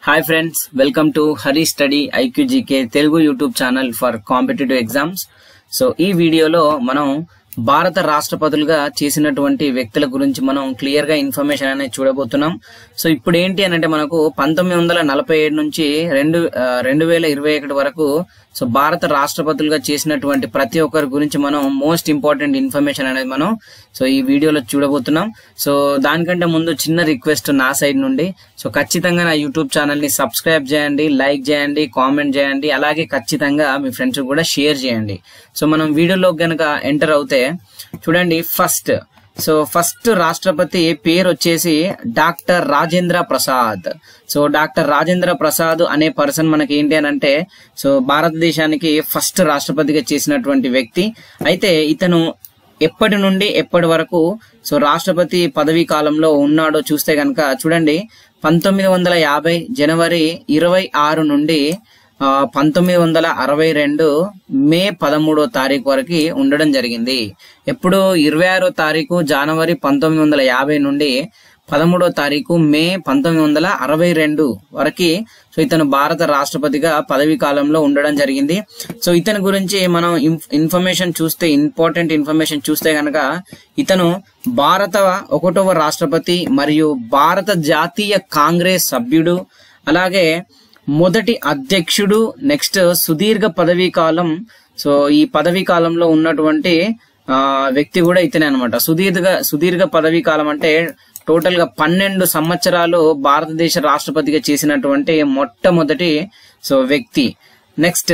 hi friends welcome to Hari study IQGK Telugu YouTube channel for competitive exams so ఈ వీడియోలో మనం భారత రాష్ట్రపతులుగా చేసినటువంటి వ్యక్తుల గురించి మనం క్లియర్ గా ఇన్ఫర్మేషన్ అనేది చూడబోతున్నాం సో ఇప్పుడు ఏంటి అని అంటే మనకు పంతొమ్మిది వందల నలభై ఏడు నుంచి రెండు ఆ, రెండు వేల ఇరవై ఒకటి వరకు సో భారత రాష్ట్రపతులుగా చేసినటువంటి ప్రతి ఒక్కరి గురించి మనం మోస్ట్ ఇంపార్టెంట్ ఇన్ఫర్మేషన్ అనేది మనం సో ఈ వీడియోలో చూడబోతున్నాం సో దానికంటే ముందు చిన్న రిక్వెస్ట్ నా సైడ్ నుండి సో ఖచ్చితంగా నా యూట్యూబ్ ఛానల్ ని సబ్స్క్రైబ్ చేయండి లైక్ చేయండి కామెంట్ చేయండి అలాగే ఖచ్చితంగా మీ ఫ్రెండ్స్ కూడా షేర్ చేయండి సో మనం వీడియోలో గనక ఎంటర్ అవుతే చూడండి ఫస్ట్ సో ఫస్ట్ రాష్ట్రపతి పేరు వచ్చేసి doctor Rajendra Prasad so doctor Rajendra Prasad అనే పర్సన్ మనకి ఏంటి అని అంటే సో భారతదేశానికి ఫస్ట్ రాష్ట్రపతిగా చేసినటువంటి వ్యక్తి అయితే ఇతను ఎప్పటి నుండి ఎప్పటి వరకు సో రాష్ట్రపతి పదవీ కాలంలో ఉన్నాడో చూస్తే కనుక చూడండి పంతొమ్మిది వందల యాభై జనవరి ఇరవై ఆరు నుండి ఆ, పంతొమ్మిది వందల అరవై రెండు మే పదమూడో తారీఖు వరకు ఉండడం జరిగింది ఎప్పుడు ఇరవై ఆరో తారీఖు జనవరి పంతొమ్మిది వందల యాభై నుండి పదమూడో తారీఖు మే పంతొమ్మిది వందల అరవై రెండు వరకు సో ఇతను భారత రాష్ట్రపతిగా పదవీ కాలంలో ఉండడం జరిగింది సో ఇతని గురించి మనం ఇన్ఫ్- ఇన్ఫర్మేషన్ చూస్తే ఇంపార్టెంట్ ఇన్ఫర్మేషన్ చూస్తే గనక ఇతను భారత ఒకటవ రాష్ట్రపతి మరియు భారత జాతీయ కాంగ్రెస్ సభ్యుడు అలాగే మొదటి అధ్యక్షుడు నెక్స్ట్ సుదీర్ఘ పదవీ కాలం సో ఈ పదవీ కాలంలో ఉన్నటువంటి ఆ, వ్యక్తి కూడా ఇతనే అనమాట సుదీర్ఘ సుదీర్ఘ పదవీ కాలం అంటే టోటల్ గా పన్నెండు సంవత్సరాలు భారతదేశ రాష్ట్రపతిగా చేసినటువంటి మొట్టమొదటి సో వ్యక్తి నెక్స్ట్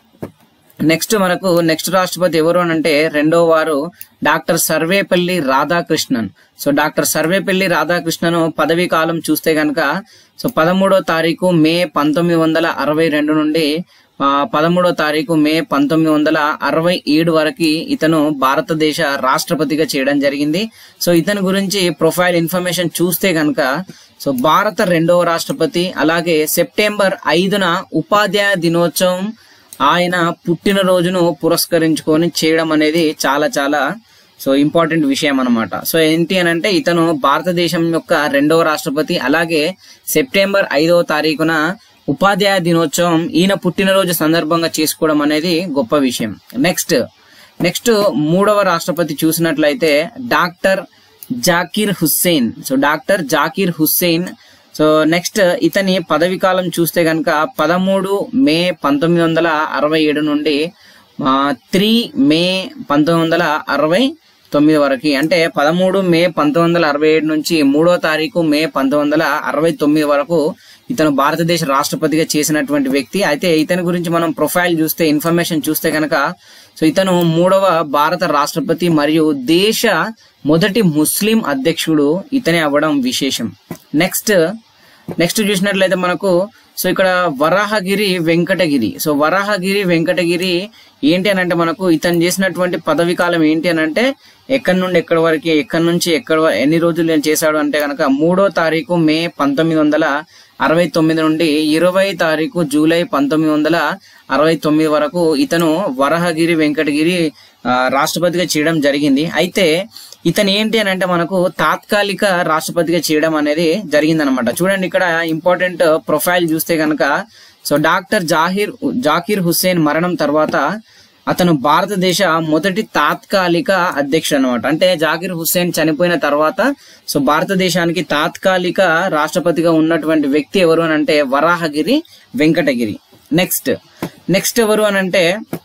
నెక్స్ట్ మనకు నెక్స్ట్ రాష్ట్రపతి ఎవరు అని అంటే రెండో వారు doctor Sarvepalli Radhakrishnan so doctor Sarvepalli Radhakrishnan పదవీ కాలం చూస్తే గనక సో పదమూడో తారీఖు మే పంతొమ్మిది వందల అరవై రెండు నుండి ఆ, పదమూడో తారీఖు మే పంతొమ్మిది వందల అరవై ఏడు వరకు ఇతను భారతదేశ రాష్ట్రపతిగా చేయడం జరిగింది సో ఇతని గురించి ప్రొఫైల్ ఇన్ఫర్మేషన్ చూస్తే గనక సో భారత రెండవ రాష్ట్రపతి అలాగే సెప్టెంబర్ ఐదున ఉపాధ్యాయ దినోత్సవం ఆయన పుట్టినరోజును పురస్కరించుకొని చేయడం అనేది చాలా చాలా సో ఇంపార్టెంట్ విషయం అన్నమాట సో ఏంటి అని అంటే ఇతను భారతదేశం యొక్క రెండవ రాష్ట్రపతి అలాగే సెప్టెంబర్ ఐదవ తారీఖున ఉపాధ్యాయ దినోత్సవం ఈయన పుట్టినరోజు సందర్భంగా చేసుకోవడం అనేది గొప్ప విషయం నెక్స్ట్ నెక్స్ట్ మూడవ రాష్ట్రపతి చూసినట్లయితే doctor Zakir Hussain so doctor Zakir Hussain so next ఇతని పదవి కాలం చూస్తే కనుక పదమూడు మే పంతొమ్మిది వందల అరవై ఏడు నుండి త్రీ మే పంతొమ్మిది వందల అరవై తొమ్మిది వరకు అంటే పదమూడు మే పంతొమ్మిది వందల అరవై ఏడు నుంచి మూడో తారీఖు మే పంతొమ్మిది వందల అరవై తొమ్మిది వరకు ఇతను భారతదేశ రాష్ట్రపతిగా చేసినటువంటి వ్యక్తి అయితే ఇతని గురించి మనం ప్రొఫైల్ చూస్తే ఇన్ఫర్మేషన్ చూస్తే కనుక సో ఇతను మూడవ భారత రాష్ట్రపతి మరియు దేశ మొదటి ముస్లిం అధ్యక్షుడు ఇతనే అవ్వడం విశేషం నెక్స్ట్ నెక్స్ట్ చూసినట్లయితే మనకు సో ఇక్కడ వరాహగిరి వెంకటగిరి సో వరాహగిరి వెంకటగిరి ఏంటి అని అంటే మనకు ఇతను చేసినటువంటి పదవి కాలం ఏంటి అని అంటే ఎక్కడి నుండి ఎక్కడి వరకు ఎక్కడి నుంచి ఎక్కడ వ- ఎన్ని రోజులు నేను చేశాడు అంటే కనుక మూడో తారీఖు మే పంతొమ్మిది వందల అరవై తొమ్మిది నుండి ఇరవై తారీఖు జూలై పంతొమ్మిది వందల అరవై తొమ్మిది వరకు ఇతను వరహగిరి వెంకటగిరి ఆ, రాష్ట్రపతిగా చేయడం జరిగింది అయితే ఇతను ఏంటి అని అంటే మనకు తాత్కాలిక రాష్ట్రపతిగా చేయడం అనేది జరిగిందనమాట చూడండి ఇక్కడ ఇంపార్టెంట్ ప్రొఫైల్ చూస్తే కనుక సో డాక్టర్ జాహిర్ జాకీర్ హుస్సేన్ మరణం తర్వాత అతను భారతదేశ మొదటి తాత్కాలిక అధ్యక్షుడు అనమాట అంటే జాకిర్ హుస్సేన్ చనిపోయిన తర్వాత సో భారతదేశానికి తాత్కాలిక రాష్ట్రపతిగా ఉన్నటువంటి వ్యక్తి ఎవరు అని అంటే వరాహగిరి వెంకటగిరి నెక్స్ట్ నెక్స్ట్ ఎవరు అని అంటే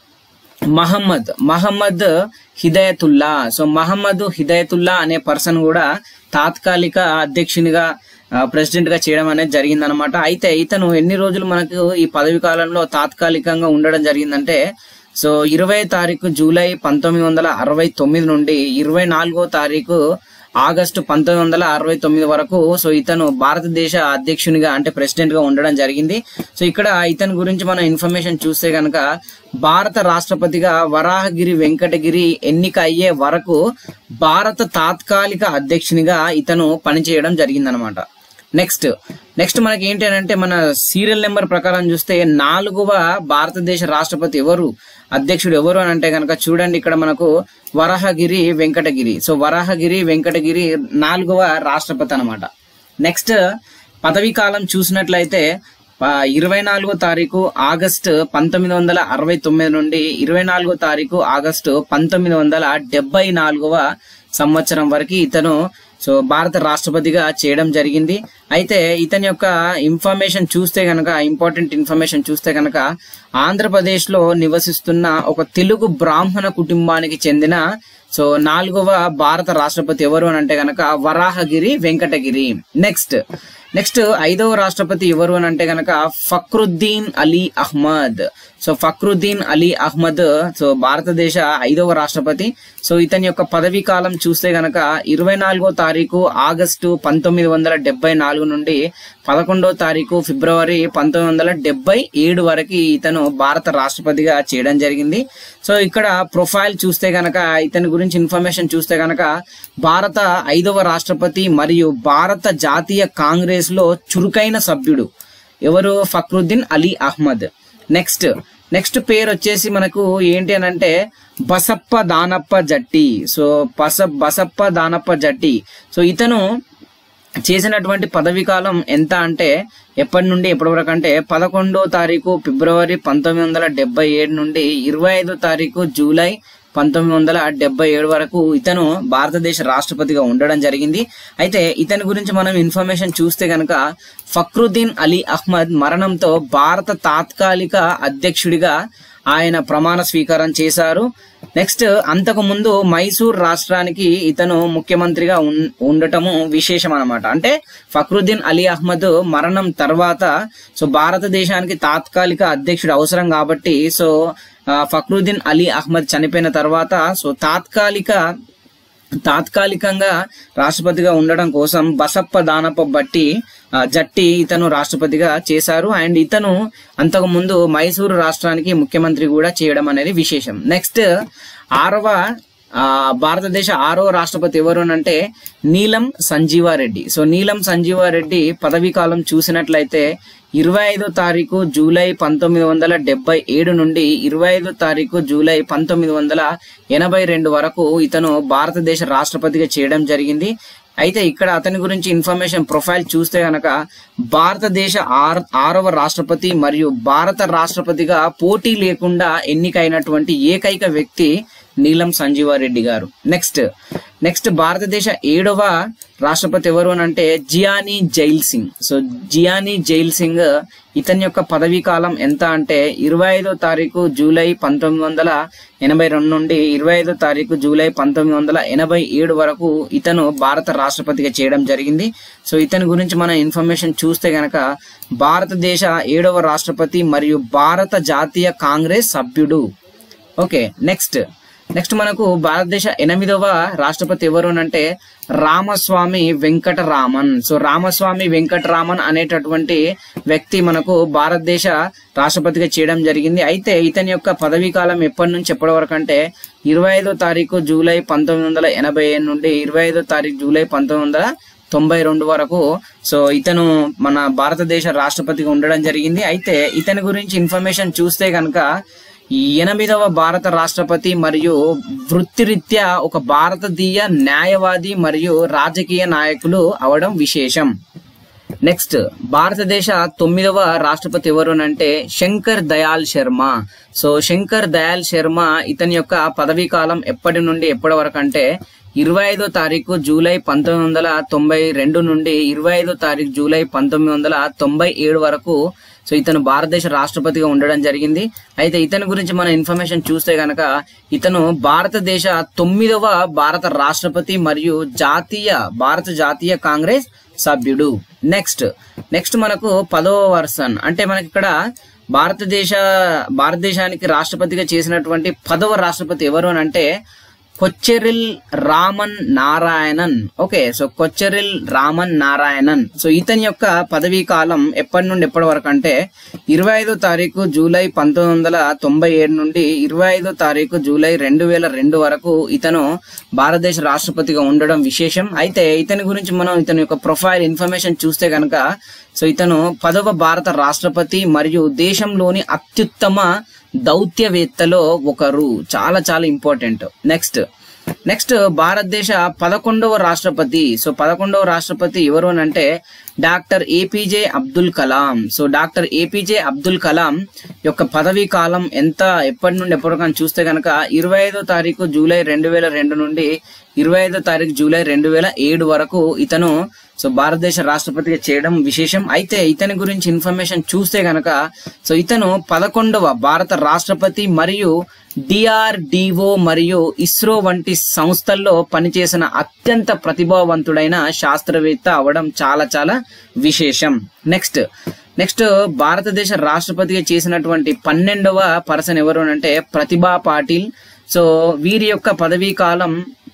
మహమ్మద్ మహమ్మద్ హిదయతుల్లా సో మహమ్మద్ హిదయతుల్లా అనే పర్సన్ కూడా తాత్కాలిక అధ్యక్షునిగా ప్రెసిడెంట్ గా చేయడం అనేది జరిగిందనమాట అయితే ఇతను ఎన్ని రోజులు మనకు ఈ పదవి కాలంలో తాత్కాలికంగా ఉండడం జరిగిందంటే సో ఇరవై తారీఖు జూలై పంతొమ్మిది వందల అరవై తొమ్మిది నుండి ఇరవై నాలుగో తారీఖు ఆగస్టు పంతొమ్మిది వందల అరవై తొమ్మిది వరకు సో ఇతను భారతదేశ అధ్యక్షునిగా అంటే ప్రెసిడెంట్ గా ఉండడం జరిగింది సో ఇక్కడ ఇతని గురించి మనం ఇన్ఫర్మేషన్ చూస్తే గనక భారత రాష్ట్రపతిగా వరాహగిరి వెంకటగిరి ఎన్నిక అయ్యే వరకు భారత తాత్కాలిక అధ్యక్షునిగా ఇతను పనిచేయడం జరిగిందనమాట నెక్స్ట్ నెక్స్ట్ మనకి ఏంటి అని అంటే మన సీరియల్ నెంబర్ ప్రకారం చూస్తే నాలుగవ భారతదేశ రాష్ట్రపతి ఎవరు అధ్యక్షుడు ఎవరు అని అంటే కనుక చూడండి ఇక్కడ మనకు వరాహగిరి వెంకటగిరి సో వరాహగిరి వెంకటగిరి నాలుగవ రాష్ట్రపతి అన్నమాట నెక్స్ట్ పదవీ కాలం చూసినట్లయితే ఆ, ఇరవై నాలుగో తారీఖు ఆగస్టు పంతొమ్మిది వందల అరవై తొమ్మిది నుండి ఇరవై నాలుగో తారీఖు ఆగస్టు పంతొమ్మిది వందల డెబ్బై నాలుగవ సంవత్సరం వరకు ఇతను సో భారత రాష్ట్రపతిగా చేయడం జరిగింది అయితే ఇతని యొక్క ఇన్ఫర్మేషన్ చూస్తే గనక ఇంపార్టెంట్ ఇన్ఫర్మేషన్ చూస్తే గనక ఆంధ్రప్రదేశ్ లో నివసిస్తున్న ఒక తెలుగు బ్రాహ్మణ కుటుంబానికి చెందిన సో నాలుగవ భారత రాష్ట్రపతి ఎవరు అని అంటే గనక వరాహగిరి వెంకటగిరి నెక్స్ట్ నెక్స్ట్ ఐదవ రాష్ట్రపతి ఎవరు అని అంటే గనక ఫక్రుద్దీన్ అలీ అహ్మద్ సో ఫక్రుద్దీన్ అలీ అహ్మద్ సో భారతదేశ ఐదవ రాష్ట్రపతి సో ఇతని యొక్క పదవీ కాలం చూస్తే గనక ఇరవై నాలుగో తారీఖు ఆగస్టు పంతొమ్మిది వందల డెబ్బై నాలుగు నుండి పదకొండో తారీఖు ఫిబ్రవరి పంతొమ్మిది వందల డెబ్బై ఏడు వరకు ఇతను భారత రాష్ట్రపతిగా చేయడం జరిగింది సో ఇక్కడ ప్రొఫైల్ చూస్తే గనక ఇతని గురించి ఇన్ఫర్మేషన్ చూస్తే గనక భారత ఐదవ రాష్ట్రపతి మరియు భారత జాతీయ కాంగ్రెస్ లో చురుకైన సభ్యుడు ఎవరు ఫక్రుద్దీన్ అలీ అహ్మద్ నెక్స్ట్ నెక్స్ట్ పేరు వచ్చేసి మనకు ఏంటి అని అంటే బసప్ప దానప్ప జట్టి సో బస బసప్ప దానప్ప జట్టి సో ఇతను చేసినటువంటి పదవి కాలం ఎంత అంటే ఎప్పటి నుండి ఎప్పటి వరకు అంటే పదకొండో తారీఖు ఫిబ్రవరి పంతొమ్మిది వందల డెబ్బై ఏడు నుండి ఇరవై ఐదో తారీఖు జూలై పంతొమ్మిది వందల డెబ్బై ఏడు వరకు ఇతను భారతదేశ రాష్ట్రపతిగా ఉండడం జరిగింది అయితే ఇతని గురించి మనం ఇన్ఫర్మేషన్ చూస్తే కనుక ఫక్రుద్దీన్ అలీ అహ్మద్ మరణంతో భారత తాత్కాలిక అధ్యక్షుడిగా ఆయన ప్రమాణ స్వీకారం చేశారు నెక్స్ట్ అంతకు ముందు మైసూర్ రాష్ట్రానికి ఇతను ముఖ్యమంత్రిగా ఉన్- ఉండటము విశేషం అన్నమాట అంటే ఫక్రుద్దీన్ అలీ అహ్మద్ మరణం తర్వాత సో భారతదేశానికి తాత్కాలిక అధ్యక్షుడు అవసరం కాబట్టి సో ఆ, ఫక్రుద్దీన్ అలీ అహ్మద్ చనిపోయిన తర్వాత సో తాత్కాలిక తాత్కాలికంగా రాష్ట్రపతిగా ఉండడం కోసం బసప్ప దానప్ప బట్టి ఆ, జట్టి ఇతను రాష్ట్రపతిగా చేశారు అండ్ ఇతను అంతకు ముందు మైసూరు రాష్ట్రానికి ముఖ్యమంత్రి కూడా చేయడం అనేది విశేషం నెక్స్ట్ ఆరవ ఆ, భారతదేశ ఆరో రాష్ట్రపతి ఎవరు అని అంటే నీలం సంజీవారెడ్డి సో నీలం సంజీవారెడ్డి పదవీ కాలం చూసినట్లయితే ఇరవై ఐదో తారీఖు జూలై పంతొమ్మిది వందల డెబ్బై ఏడు నుండి ఇరవై ఐదో తారీఖు జూలై పంతొమ్మిది వందల ఎనభై రెండు వరకు ఇతను భారతదేశ రాష్ట్రపతిగా చేయడం జరిగింది అయితే ఇక్కడ అతని గురించి ఇన్ఫర్మేషన్ ప్రొఫైల్ చూస్తే గనక భారతదేశ ఆర్ ఆరవ రాష్ట్రపతి మరియు భారత రాష్ట్రపతిగా పోటీ లేకుండా ఎన్నికైనటువంటి ఏకైక వ్యక్తి నీలం సంజీవారెడ్డి గారు నెక్స్ట్ నెక్స్ట్ భారతదేశ ఏడవ రాష్ట్రపతి ఎవరు అని అంటే జియానీ జైల్ సింగ్ సో జియానీ జైల్ సింగ్ ఇతని యొక్క పదవీ కాలం ఎంత అంటే ఇరవై ఐదో తారీఖు జూలై పంతొమ్మిది వందల ఎనభై రెండు నుండి ఇరవై ఐదో తారీఖు జూలై పంతొమ్మిది వందల ఎనభై ఏడు వరకు ఇతను భారత రాష్ట్రపతిగా చేయడం జరిగింది సో ఇతని గురించి మన ఇన్ఫర్మేషన్ చూస్తే గనక భారతదేశ ఏడవ రాష్ట్రపతి మరియు భారత జాతీయ కాంగ్రెస్ సభ్యుడు ఓకే నెక్స్ట్ నెక్స్ట్ మనకు భారతదేశ ఎనిమిదవ రాష్ట్రపతి ఎవరు అని అంటే రామస్వామి వెంకటరామన్ సో రామస్వామి వెంకటరామన్ అనేటటువంటి వ్యక్తి మనకు భారతదేశ రాష్ట్రపతిగా చేయడం జరిగింది అయితే ఇతని యొక్క పదవీ కాలం ఎప్పటి నుంచి ఎప్పటి వరకు అంటే ఇరవై ఐదో తారీఖు జూలై పంతొమ్మిది వందల ఎనభై ఏడు నుండి ఇరవై ఐదో తారీఖు జూలై పంతొమ్మిది వందల తొంభై రెండు వరకు సో ఇతను మన భారతదేశ రాష్ట్రపతిగా ఉండడం జరిగింది అయితే ఇతని గురించి ఇన్ఫర్మేషన్ చూస్తే కనుక ఈ ఎనిమిదవ భారత రాష్ట్రపతి మరియు వృత్తిరీత్యా ఒక భారతీయ న్యాయవాది మరియు రాజకీయ నాయకులు అవడం విశేషం నెక్స్ట్ భారతదేశ తొమ్మిదవ రాష్ట్రపతి ఎవరు అని అంటే శంకర్ దయాల్ శర్మ సో శంకర్ దయాల్ శర్మ ఇతని యొక్క పదవీ కాలం ఎప్పటి నుండి ఎప్పటి వరకు అంటే ఇరవై ఐదో తారీఖు జూలై పంతొమ్మిది వందల తొంభై రెండు నుండి ఇరవై ఐదో తారీఖు జూలై పంతొమ్మిది వందల తొంభై ఏడు వరకు సో ఇతను భారతదేశ రాష్ట్రపతిగా ఉండడం జరిగింది అయితే ఇతని గురించి మన ఇన్ఫర్మేషన్ చూస్తే గనక ఇతను భారతదేశ తొమ్మిదవ భారత రాష్ట్రపతి మరియు జాతీయ భారత జాతీయ కాంగ్రెస్ సభ్యుడు నెక్స్ట్ నెక్స్ట్ మనకు పదవ వర్సన్ అంటే మనకి ఇక్కడ భారతదేశ భారతదేశానికి రాష్ట్రపతిగా చేసినటువంటి పదవ రాష్ట్రపతి ఎవరు అని అంటే Kocheril Raman Narayanan okay so Kocheril Raman Narayanan so ఇతని యొక్క పదవీ కాలం ఎప్పటి నుండి ఎప్పటి వరకు అంటే ఇరవై ఐదో తారీఖు జూలై పంతొమ్మిది వందల తొంభై ఏడు నుండి ఇరవై ఐదో తారీఖు జూలై రెండు వేల రెండు వరకు ఇతను భారతదేశ రాష్ట్రపతిగా ఉండడం విశేషం అయితే ఇతని గురించి మనం ఇతని యొక్క ప్రొఫైల్ ఇన్ఫర్మేషన్ చూస్తే కనుక సో ఇతను పదవ భారత రాష్ట్రపతి మరియు దేశంలోని అత్యుత్తమ దౌత్యవేత్తలో ఒకరు చాలా చాలా ఇంపార్టెంట్ నెక్స్ట్ నెక్స్ట్ భారతదేశ పదకొండవ రాష్ట్రపతి సో పదకొండవ రాష్ట్రపతి ఎవరు అని అంటే doctor APJ Abdul Kalam so doctor APJ Abdul Kalam యొక్క పదవీ కాలం ఎంత ఎప్పటి నుండి ఎప్పటికీ అని చూస్తే కనుక ఇరవై ఐదో తారీఖు జూలై రెండు వేల రెండు నుండి ఇరవై ఐదో తారీఖు జూలై రెండు వేల ఏడు వరకు ఇతను సో భారతదేశ రాష్ట్రపతిగా చేయడం విశేషం అయితే ఇతని గురించి ఇన్ఫర్మేషన్ చూస్తే గనక సో ఇతను పదకొండవ భారత రాష్ట్రపతి మరియు డిఆర్డిఓ మరియు ఇస్రో వంటి సంస్థల్లో పనిచేసిన అత్యంత ప్రతిభావంతుడైన శాస్త్రవేత్త అవడం చాలా చాలా విశేషం నెక్స్ట్ నెక్స్ట్ భారతదేశ రాష్ట్రపతిగా చేసినటువంటి పన్నెండవ పర్సన్ ఎవరు అని అంటే ప్రతిభా పాటిల్ సో వీరి యొక్క పదవీ కాలం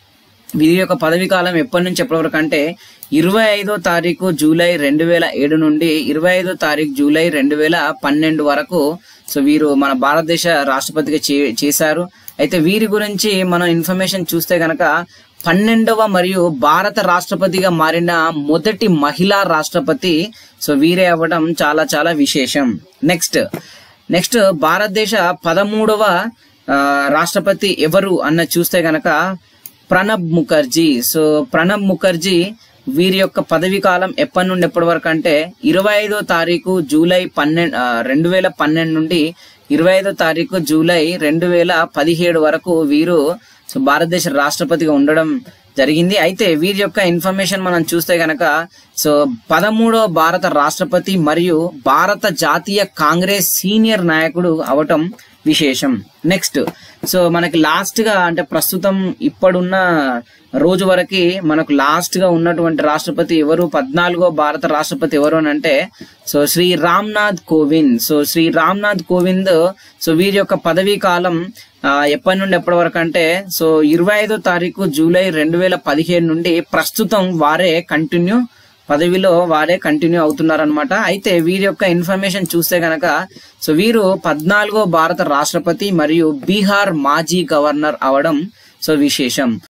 వీరి యొక్క పదవీ కాలం ఎప్పటి నుంచి ఎప్పటి వరకు అంటే ఇరవై ఐదో తారీఖు జూలై రెండు వేల ఏడు నుండి ఇరవై ఐదో తారీఖు జూలై రెండు వేల పన్నెండు వరకు సో వీరు మన భారతదేశ రాష్ట్రపతిగా చే చేశారు అయితే వీరి గురించి మనం ఇన్ఫర్మేషన్ చూస్తే గనక పన్నెండవ మరియు భారత రాష్ట్రపతిగా మారిన మొదటి మహిళా రాష్ట్రపతి సో వీరే అవ్వడం చాలా చాలా విశేషం నెక్స్ట్ నెక్స్ట్ భారతదేశ పదమూడవ ఆ, రాష్ట్రపతి ఎవరు అన్న చూస్తే గనక ప్రణబ్ ముఖర్జీ సో ప్రణబ్ ముఖర్జీ వీరి యొక్క పదవి కాలం ఎప్పటి నుండి ఎప్పటి వరకు అంటే ఇరవై ఐదో తారీఖు జూలై పన్నెండు రెండు వేల పన్నెండు నుండి ఇరవై ఐదో తారీఖు జూలై రెండు వేల పదిహేడు వరకు వీరు సో భారతదేశ రాష్ట్రపతిగా ఉండడం జరిగింది అయితే వీరి యొక్క ఇన్ఫర్మేషన్ మనం చూస్తే గనక సో పదమూడవ భారత రాష్ట్రపతి మరియు భారత జాతీయ కాంగ్రెస్ సీనియర్ నాయకుడు అవటం విశేషం నెక్స్ట్ సో మనకి లాస్ట్ గా అంటే ప్రస్తుతం ఇప్పుడున్న రోజు వరకు మనకు లాస్ట్ గా ఉన్నటువంటి రాష్ట్రపతి ఎవరు పద్నాలుగో భారత రాష్ట్రపతి ఎవరు అని అంటే so Shri Ramnath Kovind so Shri Ramnath Kovind so వీరి యొక్క పదవీ కాలం ఆ, ఎప్పటి నుండి ఎప్పటి వరకు అంటే సో ఇరవై ఐదో తారీఖు జూలై రెండు వేల పదిహేను నుండి ప్రస్తుతం వారే కంటిన్యూ పదవిలో వారే కంటిన్యూ అవుతున్నారనమాట అయితే వీరి యొక్క ఇన్ఫర్మేషన్ చూస్తే గనక సో వీరు పద్నాలుగో భారత రాష్ట్రపతి మరియు బీహార్ మాజీ గవర్నర్ అవడం సో విశేషం